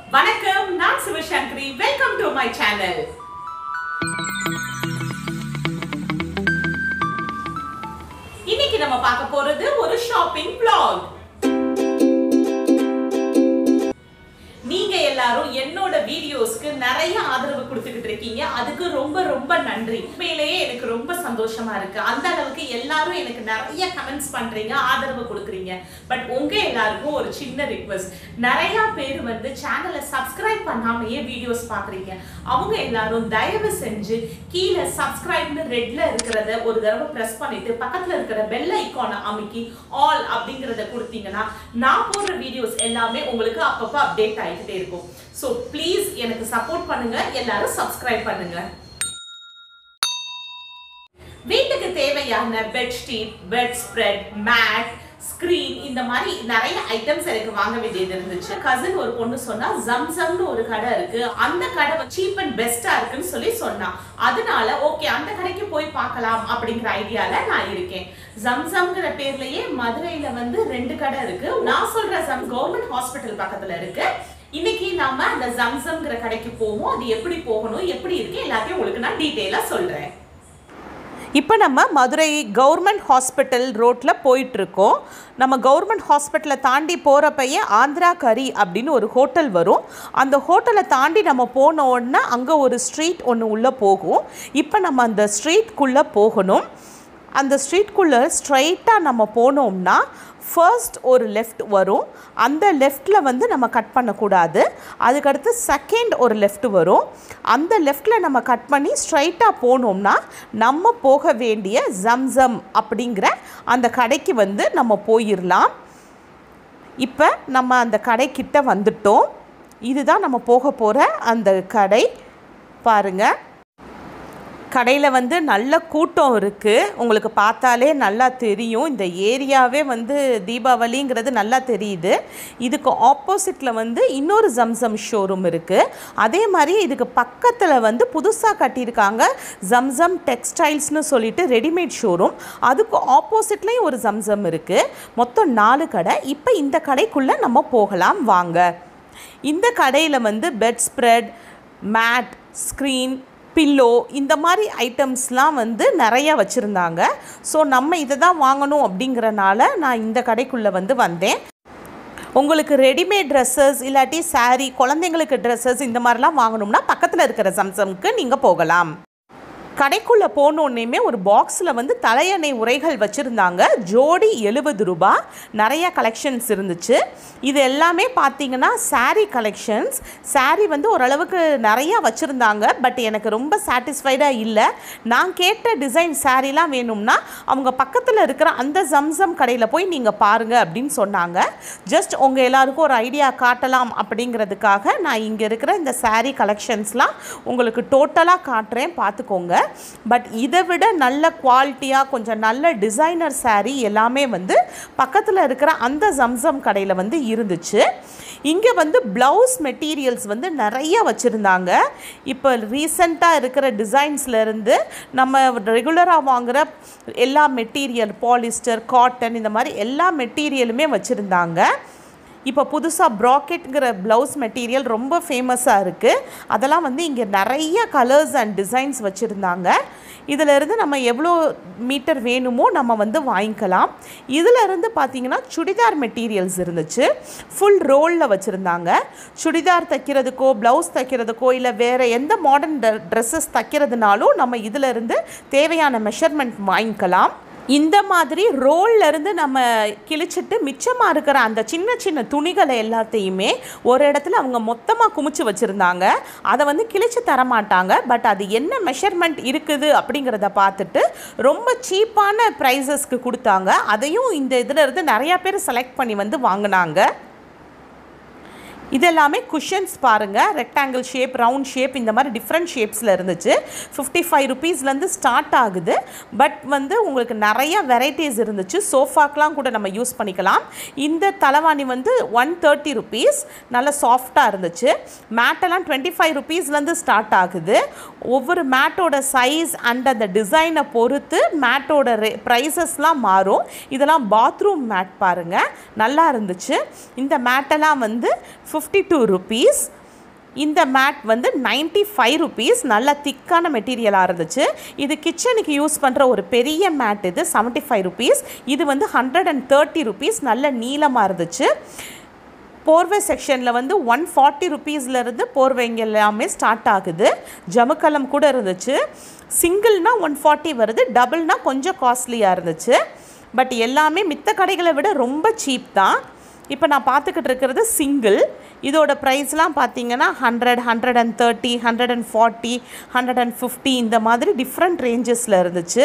வணக்கம் நான் Sivasankari welcome to my channel இன்னைக்கு நம்ம பார்க்க போறது ஒரு ஷாப்பிங் vlog நீங்க எல்லாரும் என்னோட வீடியோஸ்க்கு நிறைய ஆதரவு கொடுத்துக்கிட்டு இருக்கீங்க அதுக்கு ரொம்ப ரொம்ப நன்றி உண்மையிலேயே எனக்கு ரொம்ப சந்தோஷமா இருக்கு அந்த அளவுக்கு எல்லாரும் எனக்கு நிறைய கமெண்ட்ஸ் பண்றீங்க ஆதரவு கொடுக்குறீங்க பட் உங்க எல்லாருக்கும் ஒரு சின்ன ரிக்வெஸ்ட் நிறைய பேர் வந்து சேனலை சப்ஸ்கிரைப் பண்ணாமையே வீடியோஸ் பாக்குறீங்க அவங்க எல்லாரும் தயவு செஞ்சு கீழே சப்ஸ்கிரைப்னு ரெட்ல இருக்கிறத ஒரு தடவை பிரஸ் பண்ணிட்டு பக்கத்துல இருக்கிற பெல் ஐக்கானை அமுக்கி ஆல் அப்படிங்கறத கொடுத்தீங்கன்னா நான் போடுற வீடியோஸ் எல்லாமே உங்களுக்கு அப்பப்போ அப்டேட் ஆகிக்கிட்டே இருக்கும் ஸோ ப்ளீஸ் எனக்கு சப்போர்ட் பண்ணுங்க எல்லாரும் சப்ஸ்கிரைப் பண்ணுங்க வீட்டுக்கு தேவையான bedsheet bedspread mat screen இந்த மாதிரி நிறைய ஐட்டம்ஸ் எனக்கு வாங்க வேண்டியது இருந்துச்சு கசின் ஒரு பொண்ணு சொன்னா ஜம்சம்னு ஒரு கடை இருக்கு அந்த கடை சீப் அண்ட் பெஸ்டா இருக்குன்னு சொல்லி சொன்னா அதனால ஓகே அந்த கடைக்கு போய் பார்க்கலாம் அப்படிங்கிற ஐடியால நான் இருக்கேன் ஜம்சம்ங்கிற பேர்லயே மதுரையில வந்து ரெண்டு கடை இருக்கு நான் சொல்ற ஜம் கவர்மெண்ட் ஹாஸ்பிட்டல் பக்கத்துல இருக்கு இன்னைக்கு நாம அந்த ஜம்சம்ங்கிற கடைக்கு போவோம் அது எப்படி போகணும் எப்படி இருக்கு எல்லாத்தையும் உங்களுக்கு நான் டீட்டெயிலா சொல்றேன் இப்போ நம்ம மதுரை கவர்மெண்ட் ஹாஸ்பிட்டல் ரோட்டில் போயிட்டுருக்கோம் நம்ம கவர்மெண்ட் ஹாஸ்பிட்டலை தாண்டி போகிறப்பயே ஆந்திரா கறி அப்படின்னு ஒரு ஹோட்டல் வரும் அந்த ஹோட்டலை தாண்டி நம்ம போன உடனே அங்கே ஒரு ஸ்ட்ரீட் ஒன்று உள்ளே போகும் இப்போ நம்ம அந்த ஸ்ட்ரீட்குள்ளே போகணும் அந்த ஸ்ட்ரீட்குள்ளே ஸ்ட்ரைட்டாக நம்ம போனோம்னா ஃபர்ஸ்ட் ஒரு லெஃப்ட் வரும் அந்த லெஃப்டில் வந்து நம்ம கட் பண்ணக்கூடாது அதுக்கடுத்து செகண்ட் ஒரு லெஃப்ட் வரும் அந்த லெஃப்டில் நம்ம கட் பண்ணி ஸ்ட்ரைட்டாக போனோம்னா நம்ம போக வேண்டிய ஜம்சம் அப்படிங்கிற அந்த கடைக்கு வந்து நம்ம போயிடலாம் இப்போ நம்ம அந்த கடைக்கிட்ட வந்துட்டோம் இதுதான் நம்ம போக போகிற அந்த கடை பாருங்கள் கடையில் வந்து நல்ல கூட்டம் இருக்குது உங்களுக்கு பார்த்தாலே நல்லா தெரியும் இந்த ஏரியாவே வந்து தீபாவளிங்கிறது நல்லா தெரியுது இதுக்கு ஆப்போசிட்டில் வந்து இன்னொரு ஜம்சம் ஷோரூம் இருக்குது அதே மாதிரி இதுக்கு பக்கத்தில் வந்து புதுசாக கட்டியிருக்காங்க ஜம்சம் டெக்ஸ்டைல்ஸ்னு சொல்லிட்டு ரெடிமேட் ஷோரூம் அதுக்கு ஆப்போசிட்லேயும் ஒரு ஜம்சம் இருக்குது மொத்தம் நாலு கடை இப்போ இந்த கடைக்குள்ளே நம்ம போகலாம் வாங்க இந்த கடையில் வந்து bedspread mat screen pillow இந்த மாதிரி ஐட்டம்ஸ்லாம் வந்து நிறையா வச்சுருந்தாங்க ஸோ நம்ம இதை தான் வாங்கணும் அப்படிங்கிறனால நான் இந்த கடைக்குள்ளே வந்து வந்தேன் உங்களுக்கு ரெடிமேட் ட்ரெஸ்ஸஸ் இல்லாட்டி saree குழந்தைங்களுக்கு ட்ரெஸ்ஸஸ் இந்த மாதிரிலாம் வாங்கணும்னா பக்கத்தில் இருக்கிற சம்சம்க்கு நீங்கள் போகலாம் கடைக்குள்ளே போனோடனேமே ஒரு பாக்ஸில் வந்து தலையணை உரைகள் வச்சுருந்தாங்க ஜோடி எழுபது ரூபா நிறைய கலெக்ஷன்ஸ் இருந்துச்சு இது எல்லாமே பார்த்தீங்கன்னா saree கலெக்ஷன்ஸ் saree வந்து ஓரளவுக்கு நிறையா வச்சுருந்தாங்க பட் எனக்கு ரொம்ப சாட்டிஸ்ஃபைடாக இல்லை நான் கேட்ட டிசைன் சாரீலாம் வேணும்னா அவங்க பக்கத்தில் இருக்கிற அந்த ஜம்சம் கடையில் போய் நீங்கள் பாருங்கள் அப்படின்னு சொன்னாங்க ஜஸ்ட் உங்கள் எல்லாருக்கும் ஒரு ஐடியா காட்டலாம் அப்படிங்கிறதுக்காக நான் இங்கே இருக்கிற இந்த saree கலெக்ஷன்ஸ்லாம் உங்களுக்கு டோட்டலாக காட்டுறேன் பார்த்துக்கோங்க பட் இதை விட நல்ல குவாலிட்டியாக கொஞ்சம் நல்ல டிசைனர் saree எல்லாமே வந்து பக்கத்தில் இருக்கிற அந்த ஜம்சம் கடையில் வந்து இருந்துச்சு இங்கே வந்து ப்ளவுஸ் மெட்டீரியல்ஸ் வந்து நிறைய வச்சுருந்தாங்க இப்போ ரீசண்டாக இருக்கிற டிசைன்ஸ்லேருந்து நம்ம ரெகுலராக வாங்குகிற எல்லா மெட்டீரியல் பாலிஸ்டர் காட்டன் இந்த மாதிரி எல்லா மெட்டீரியலுமே வச்சுருந்தாங்க இப்போ புதுசாக ப்ராக்கெட்டுங்கிற ப்ளவுஸ் மெட்டீரியல் ரொம்ப ஃபேமஸாக இருக்குது அதெல்லாம் வந்து இங்கே நிறைய கலர்ஸ் அண்ட் டிசைன்ஸ் வச்சுருந்தாங்க இதிலிருந்து நம்ம எவ்வளோ மீட்டர் வேணுமோ நம்ம வந்து வாங்கிக்கலாம் இதிலிருந்து பார்த்தீங்கன்னா சுடிதார் மெட்டீரியல்ஸ் இருந்துச்சு ஃபுல் ரோலில் வச்சுருந்தாங்க சுடிதார் தைக்கிறதுக்கோ ப்ளவுஸ் தைக்கிறதுக்கோ இல்லை வேறு எந்த மாடர்ன் ட்ரெஸ்ஸஸ் தைக்கிறதுனாலும் நம்ம இதிலிருந்து தேவையான மெஷர்மெண்ட் வாங்கிக்கலாம் இந்த மாதிரி ரோல்ல இருந்து நம்ம கிழிச்சிட்டு மிச்சமாக இருக்கிற அந்த சின்ன சின்ன துணிகளை எல்லாத்தையுமே ஒரு இடத்துல அவங்க மொத்தமாக குமிச்சு வச்சுருந்தாங்க அதை வந்து கிழிச்சு தர மாட்டாங்க பட் அது என்ன மெஷர்மெண்ட் இருக்குது அப்படிங்கிறத பார்த்துட்டு ரொம்ப சீப்பான ப்ரைஸஸ்க்கு கொடுத்தாங்க அதையும் இந்த இதில் இருந்து நிறையா பேர் செலக்ட் பண்ணி வந்து வாங்கினாங்க இது எல்லாமே குஷன்ஸ் பாருங்கள் ரெக்டாங்கிள் ஷேப் ரவுண்ட் ஷேப் இந்த மாதிரி டிஃப்ரெண்ட் ஷேப்ஸில் இருந்துச்சு ஃபிஃப்டி ஃபைவ் ருபீஸ்லேருந்து ஸ்டார்ட் ஆகுது பட் வந்து உங்களுக்கு நிறைய வெரைட்டிஸ் இருந்துச்சு சோஃபாக்கெலாம் கூட நம்ம யூஸ் பண்ணிக்கலாம் இந்த தலைவாணி வந்து ஒன் தேர்ட்டி ருபீஸ் நல்ல சாஃப்டாக இருந்துச்சு மேட்டெல்லாம் டுவெண்ட்டி ஃபைவ் ருபீஸ்லேருந்து ஸ்டார்ட் ஆகுது ஒவ்வொரு மேட்டோட சைஸ் அண்ட் அந்த டிசைனை பொறுத்து மேட்டோட ரே ப்ரைஸஸ்லாம் மாறும் இதெல்லாம் பாத்ரூம் மேட் பாருங்கள் நல்லா இருந்துச்சு இந்த மேட்டெல்லாம் வந்து ஃபிஃப்டி டூ ருபீஸ் இந்த மேட் வந்து 95 ஃபைவ் ருபீஸ் நல்ல திக்கான மெட்டீரியலாக இருந்துச்சு இது கிச்சனுக்கு யூஸ் பண்ணுற ஒரு பெரிய மேட் இது 75 ஃபைவ் ருபீஸ் இது வந்து ஹண்ட்ரட் அண்ட் தேர்ட்டி ருபீஸ் நல்ல நீளமாக இருந்துச்சு போர்வை செக்ஷனில் வந்து ஒன் ஃபார்ட்டி ருபீஸ்லேருந்து போர்வைங்க எல்லாமே ஸ்டார்ட் ஆகுது ஜமுக்கலம் கூட இருந்துச்சு சிங்கிள்னா ஒன் ஃபார்ட்டி வருது டபுள்னா கொஞ்சம் காஸ்ட்லியாக இருந்துச்சு பட் எல்லாமே மித்த கடைகளை விட ரொம்ப சீப் தான் இப்போ நான் பார்த்துக்கிட்டு இருக்கிறது சிங்கிள் இதோட ப்ரைஸ்லாம் பார்த்தீங்கன்னா hundred hundred and thirty hundred and forty hundred and fifty இந்த மாதிரி டிஃப்ரெண்ட் ரேஞ்சஸில் இருந்துச்சு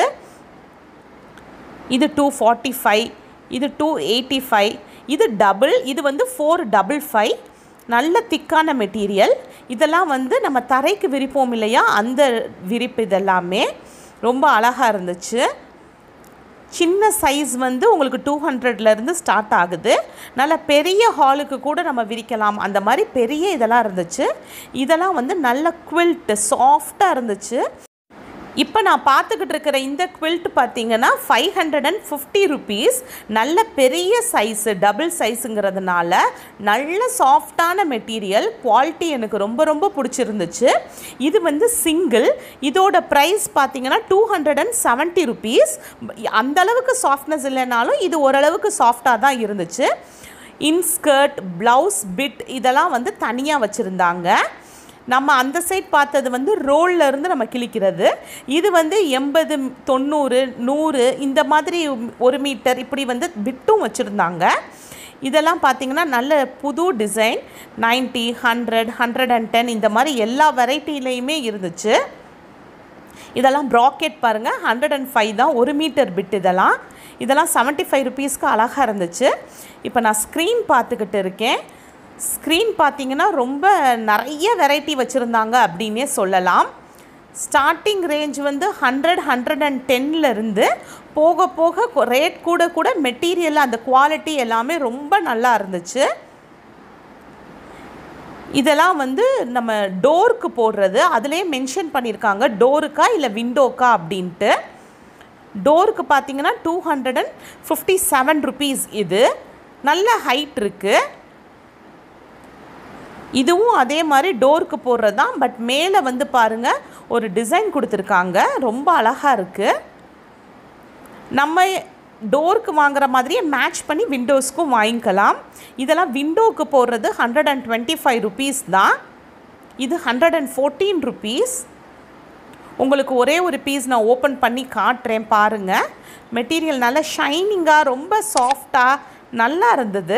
இது டூ ஃபார்ட்டி ஃபைவ் இது டூ எயிட்டி ஃபைவ் இது டபுள் இது வந்து ஃபோர் டபுள் ஃபைவ் நல்ல திக்கான மெட்டீரியல் இதெல்லாம் வந்து நம்ம தரைக்கு விரிப்போம் இல்லையா அந்த விரிப்பு இதெல்லாமே ரொம்ப அழகாக இருந்துச்சு சின்ன சைஸ் வந்து உங்களுக்கு டூ ஹண்ட்ரட்லேருந்து ஸ்டார்ட் ஆகுது நல்ல பெரிய ஹாலுக்கு கூட நம்ம விரிக்கலாம் அந்த மாதிரி பெரிய இதெல்லாம் இருந்துச்சு இதெல்லாம் வந்து நல்ல குவில்ட்டு சாஃப்டாக இருந்துச்சு இப்போ நான் பார்த்துக்கிட்டு இருக்கிற இந்த குவில்ட் பார்த்தீங்கன்னா five hundred and fifty rupees நல்ல பெரிய சைஸு டபுள் சைஸுங்கிறதுனால நல்ல சாஃப்டான மெட்டீரியல் குவாலிட்டி எனக்கு ரொம்ப ரொம்ப பிடிச்சிருந்துச்சு இது வந்து சிங்கிள் இதோட ப்ரைஸ் பார்த்தீங்கன்னா two hundred and seventy rupees அந்தளவுக்கு சாஃப்ட்னஸ் இல்லைனாலும் இது ஓரளவுக்கு சாஃப்டாக தான் இருந்துச்சு இன்ஸ்கர்ட் ப்ளவுஸ் பிட் இதெல்லாம் வந்து தனியாக வச்சுருந்தாங்க நம்ம அந்த சைட் பார்த்தது வந்து ரோல்ல இருந்து நம்ம கிழிக்கிறது இது வந்து எண்பது தொண்ணூறு நூறு இந்த மாதிரி ஒரு மீட்டர் இப்படி வந்து பிட்டும் வச்சுருந்தாங்க இதெல்லாம் பார்த்தீங்கன்னா நல்ல புது design 90 hundred hundred and ten இந்த மாதிரி எல்லா வெரைட்டிலையுமே இருந்துச்சு இதெல்லாம் ப்ராக்கெட் பாருங்கள் ஹண்ட்ரட் அண்ட் ஃபைவ் தான் ஒரு மீட்டர் பிட் இதெல்லாம் இதெல்லாம் செவன்ட்டி ஃபைவ் ருபீஸ்க்கு அழகாக இருந்துச்சு இப்போ நான் ஸ்க்ரீன் பார்த்துக்கிட்டு இருக்கேன் ஸ்க்ரீன் பார்த்தீங்கன்னா ரொம்ப நிறைய வெரைட்டி வச்சுருந்தாங்க அப்படின்னே சொல்லலாம் ஸ்டார்டிங் ரேஞ்ச் வந்து ஹண்ட்ரட் ஹண்ட்ரட் அண்ட் டென்லேருந்து போக போக ரேட் கூட கூட மெட்டீரியல் அந்த குவாலிட்டி எல்லாமே ரொம்ப நல்லா இருந்துச்சு இதெல்லாம் வந்து நம்ம டோருக்கு போடுறது அதிலே மென்ஷன் பண்ணியிருக்காங்க டோருக்கா இல்லை விண்டோக்கா அப்படின்ட்டு டோருக்கு பார்த்தீங்கன்னா two hundred and fifty seven rupees இது நல்ல ஹைட் இருக்குது இதுவும் அதே மாதிரி டோருக்கு போடுறது தான் பட் மேலே வந்து பாருங்கள் ஒரு டிசைன் கொடுத்துருக்காங்க ரொம்ப அழகாக இருக்குது நம்ம டோருக்கு வாங்குற மாதிரியே மேட்ச் பண்ணி விண்டோஸ்க்கும் வாங்கிக்கலாம் இதெல்லாம் விண்டோவுக்கு போடுறது hundred and twenty five rupees தான் இது ஹண்ட்ரட் அண்ட் ஃபோர்டீன் ருபீஸ் உங்களுக்கு ஒரே ஒரு பீஸ் நான் ஓப்பன் பண்ணி காட்டுறேன் பாருங்கள் மெட்டீரியல் நல்லா ஷைனிங்காக ரொம்ப சாஃப்டாக நல்லா இருந்தது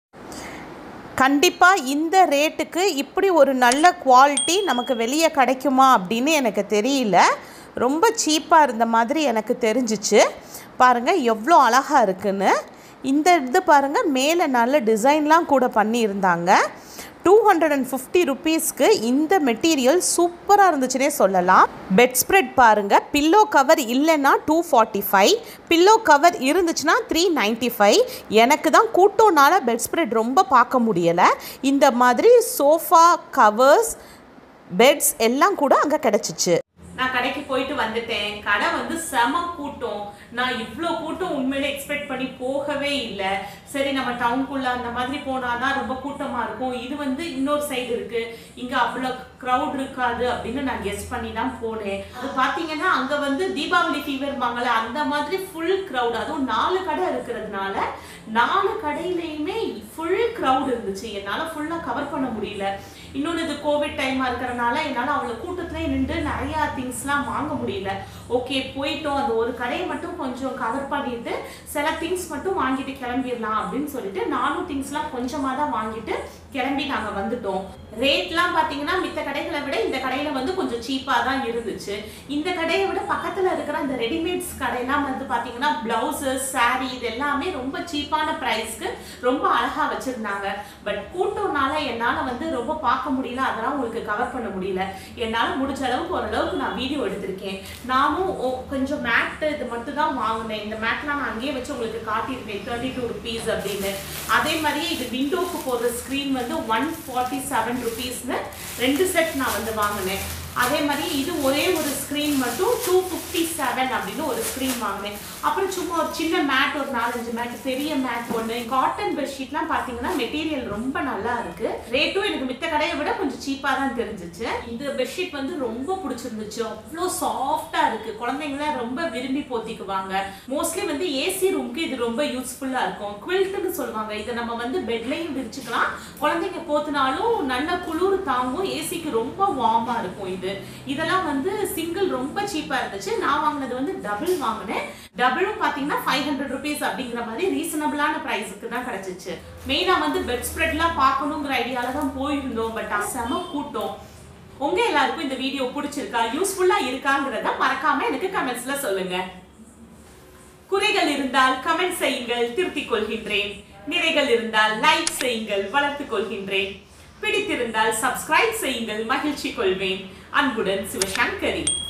கண்டிப்பாக இந்த ரேட்டுக்கு இப்படி ஒரு நல்ல குவாலிட்டி நமக்கு வெளியே கிடைக்குமா அப்படின்னு எனக்கு தெரியல ரொம்ப சீப்பாக இருந்த மாதிரி எனக்கு தெரிஞ்சிச்சு பாருங்கள் எவ்வளோ அழகாக இருக்குன்னு இந்த இது பாருங்கள் மேலே நல்ல டிசைன்லாம் கூட பண்ணியிருந்தாங்க டூ ஹண்ட்ரட் அண்ட் ஃபிஃப்டி ருபீஸ்க்கு இந்த மெட்டீரியல் சூப்பராக இருந்துச்சுன்னே சொல்லலாம் பெட் ஸ்ப்ரெட் பாருங்கள் பில்லோ கவர் இல்லைன்னா two forty five pillow cover இருந்துச்சுன்னா த்ரீ நைன்ட்டி ஃபைவ் எனக்கு தான் கூட்டோனால பெட் ஸ்ப்ரெட் ரொம்ப பார்க்க முடியலை இந்த மாதிரி சோஃபா கவர்ஸ் பெட்ஸ் எல்லாம் கூட அங்கே கிடச்சிச்சு நான் கடைக்கு போயிட்டு வந்துட்டேன் கடை வந்து செம கூட்டம் நான் இவ்ளோ கூட்டம் உண்மையிலே எக்ஸ்பெக்ட் பண்ணி போகவே இல்லை சரி நம்ம டவுனுக்குள்ள அந்த மாதிரி போனாதான் ரொம்ப கூட்டமா இருக்கும் இது வந்து இன்னொரு சைடு இருக்கு இங்க அவ்வளோ க்ரௌட் இருக்காது அப்படின்னு நான் கெஸ் பண்ணி தான் போனேன் அது பாத்தீங்கன்னா அங்க வந்து தீபாவளி ஃபீவர் வாங்கல அந்த மாதிரி ஃபுல் க்ரௌட் அதுவும் நாலு கடை இருக்கிறதுனால நாலு கடையிலையுமே ஃபுல் க்ரௌட் இருந்துச்சு என்னால ஃபுல்லா கவர் பண்ண முடியல இன்னொன்று இது கோவிட் டைமா இருக்கிறனால என்னால் அவ்வளோ கூட்டத்துல நின்று நிறைய திங்ஸ்லாம் வாங்க முடியல ஓகே போயிட்டோம் அந்த ஒரு கடையை மட்டும் கொஞ்சம் கவர் பண்ணிட்டு சில திங்ஸ் மட்டும் வாங்கிட்டு கிளம்பிடலாம் அப்படின்னு சொல்லிட்டு நானும் திங்ஸ்லாம் கொஞ்சமாக தான் வாங்கிட்டு கிளம்பி நாங்கள் வந்துட்டோம் ரேட்லாம் பார்த்தீங்கன்னா மித்த கடைகளை விட இந்த கடையில் வந்து கொஞ்சம் சீப்பாக தான் இருந்துச்சு இந்த கடையை விட பக்கத்தில் இருக்கிற அந்த ரெடிமேட்ஸ் கடையெல்லாம் வந்து பார்த்தீங்கன்னா ப்ளவுசஸ் saree இது எல்லாமே ரொம்ப சீப்பான ப்ரைஸ்க்கு ரொம்ப அழகாக வச்சுருந்தாங்க பட் கூட்டம்னால என்னால் வந்து ரொம்ப பார்க்க முடியல அதெல்லாம் உங்களுக்கு கவர் பண்ண முடியல என்னால் முடிஞ்ச அளவுக்கு ஓரளவுக்கு நான் வீடியோ எடுத்திருக்கேன் நானும் ஓ- கொஞ்சம் மேட் இது மட்டும் தான் வாங்கினேன் இந்த மேட்லாம் நான் அங்கேயே வச்சு உங்களுக்கு காட்டியிருக்கேன் தேர்ட்டி டூ ருபீஸ் அப்படின்னு அதே மாதிரியே இது விண்டோக்கு போடுற ஸ்க்ரீன் வந்து ஒன் ஃபார்ட்டி செவன் ருபீஸ்னு ரெண்டு செட் நான் வந்து வாங்கினேன் அதே மாதிரி இது ஒரே ஒரு ஸ்க்ரீன் மட்டும் டூ ஃபிஃப்டி செவன் அப்படின்னு ஒரு ஸ்க்ரீன் வாங்கினேன் அப்புறம் சும்மா ஒரு சின்ன மேட் ஒரு நாலஞ்சு மேட் பெரிய மேட் ஒன்று காட்டன் பெட்ஷீட்லாம் பார்த்தீங்கன்னா மெட்டீரியல் ரொம்ப நல்லா இருக்கு ரேட்டும் எனக்கு மித்த கடையை விட கொஞ்சம் சீப்பா தான் தெரிஞ்சிச்சு இந்த பெட்ஷீட் வந்து ரொம்ப பிடிச்சிருந்துச்சு அவ்வளோ சாஃப்டா இருக்கு குழந்தைங்களாம் ரொம்ப விரும்பி போத்திக்குவாங்க மோஸ்ட்லி வந்து ஏசி ரூம்க்கு இது ரொம்ப யூஸ்ஃபுல்லா இருக்கும் குவில்ட்னு சொல்லுவாங்க இதை நம்ம வந்து பெட்லையும் விரிச்சுக்கலாம் குழந்தைங்க போத்தினாலும் நல்ல குளிர் தாங்கும் ஏசிக்கு ரொம்ப வார்மா இருக்கும் இது இதெல்லாம் வந்து சிங்கிள் ரொம்ப சீப்பா இருந்துச்சு நான் வாங்கினது வந்து டபுள் வாங்கினேன் டபுளும் பாத்தீங்கன்னா ஃபைவ் ஹண்ட்ரட் ருபீஸ் அப்படிங்கிற மாதிரி ரீசனபிளான ப்ரைஸுக்கு தான் கிடைச்சிச்சு மெயினா வந்து பெட் ஸ்ப்ரெட்லாம் பார்க்கணுங்கிற ஐடியால தான் போயிருந்தோம் பட் செம கூட்டம் உங்க எல்லாருக்கும் இந்த வீடியோ பிடிச்சிருக்கா யூஸ்ஃபுல்லா இருக்காங்கிறத மறக்காம எனக்கு கமெண்ட்ஸ்ல சொல்லுங்க குறைகள் இருந்தால் கமெண்ட் செய்யுங்கள் திருத்திக் கொள்கின்றேன் நிறைகள் இருந்தால் லைக் செய்யுங்கள் வளர்த்துக் கொள்கின்றேன் பிடித்திருந்தால் சப்ஸ்கிரைப் செய்யுங்கள் மகிழ்ச்சி கொள்வேன் அன்புடன் சிவசங்கரி